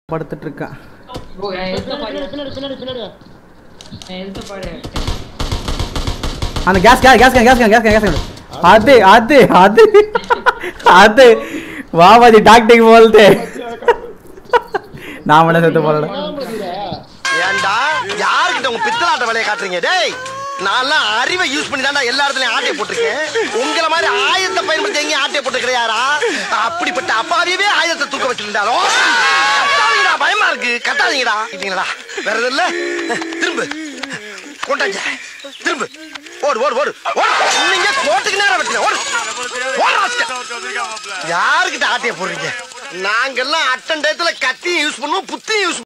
படுத்துட்டு இருக்கான் ஓ என் எழுத்த பாரு பின்னாடி பின்னாடி பின்னாடி என் எழுத்த பாரு அந்த case case case case case case case அது அது அது அது வாபாதி டாக்டிக் போல்தே நான் மட்டும் செத்து போறேன் ஏன்டா யாருக்கிட்ட உங்க பித்தலாட்ட வேலையை காட்டுறீங்க டேய் நான்லாம் அறிவை யூஸ் பண்ணி தான்டா எல்லா இடத்துலயும் ஆட்டையை போட்டிருக்கேன் உங்கள மாதிரி ஆயத்தை பயன்படுத்தி எங்கேயும் ஆட்டையை போட்டு கிடையாரா அப்படிப்பட்ட அப்பாவியவே ஆயத்தை தூக்க வச்சிருந்தாரோ கட்டாதீங்கடா பயமா இருக்கு கட்டாதீங்கடா இல்லைங்களா வேற எதுவும் இல்ல திரும்ப கொண்டாங்க திரும்ப ஓடு ஓடு ஓடு ஓடு நீங்க கோட்டுக்கு நேரம் வெட்டுங்க ஓடு ஓடு ராஸ்கல். யாருக்கிட்ட ஆட்டையை போடுறீங்க நாங்கெல்லாம் அட்டன் டயத்துல கத்தியும் யூஸ் பண்ணுவோம் புத்தியும் யூஸ்